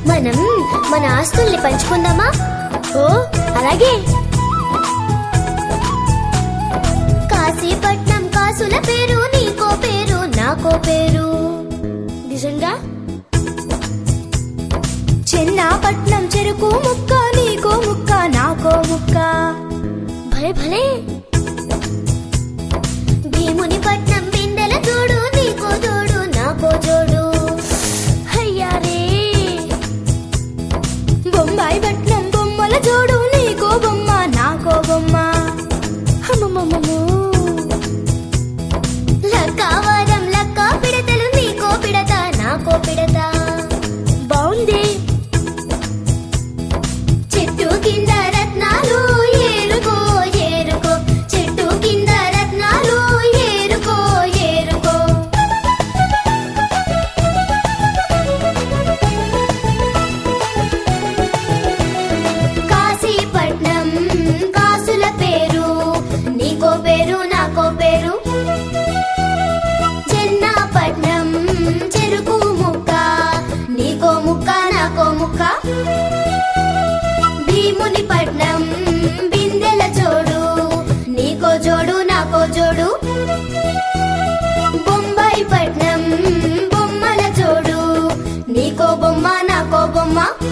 మనం మన ఆస్తుల్ని పంచుకుందామా ఓ అలాగే కాశీపట్నం కాసుల పేరు నీకో పేరు నాకో పేరు నిజంగా చెన్నాపట్నం చెరుకు ముక్క నీకో ముక్క నాకో ముక్క భలే భలే భీముని పట్నం బిందెల తోడు నీకో తోడు నాకో జోడు అయ్యారే బొంబాయి పట్నం బొమ్మల జోడు నీకో బొమ్మ నాకో బొమ్మ అమ్మమ్మమ్మో లక్కావారం లక్క పిడతలు నీకో పిడత నాకో పిడత బాగుంది చెట్టు కింద రత్నాలు ఏరుకో ఏరుకో చెట్టు కింద రత్నాలు ఏరుకో ఏరుకో కాశీపట్నం కాసుల పేరు నీకో పేరు నాకో పేరు చెన్నాపట్నం చెరుకు ముక్క నీకో ముక్క నాకో ముక్క భీముని పట్నం బిందెల జోడు నీకో జోడు నాకో జోడు బొంబాయి పట్నం బొమ్మల జోడు నీకో బొమ్మ నాకో బొమ్మ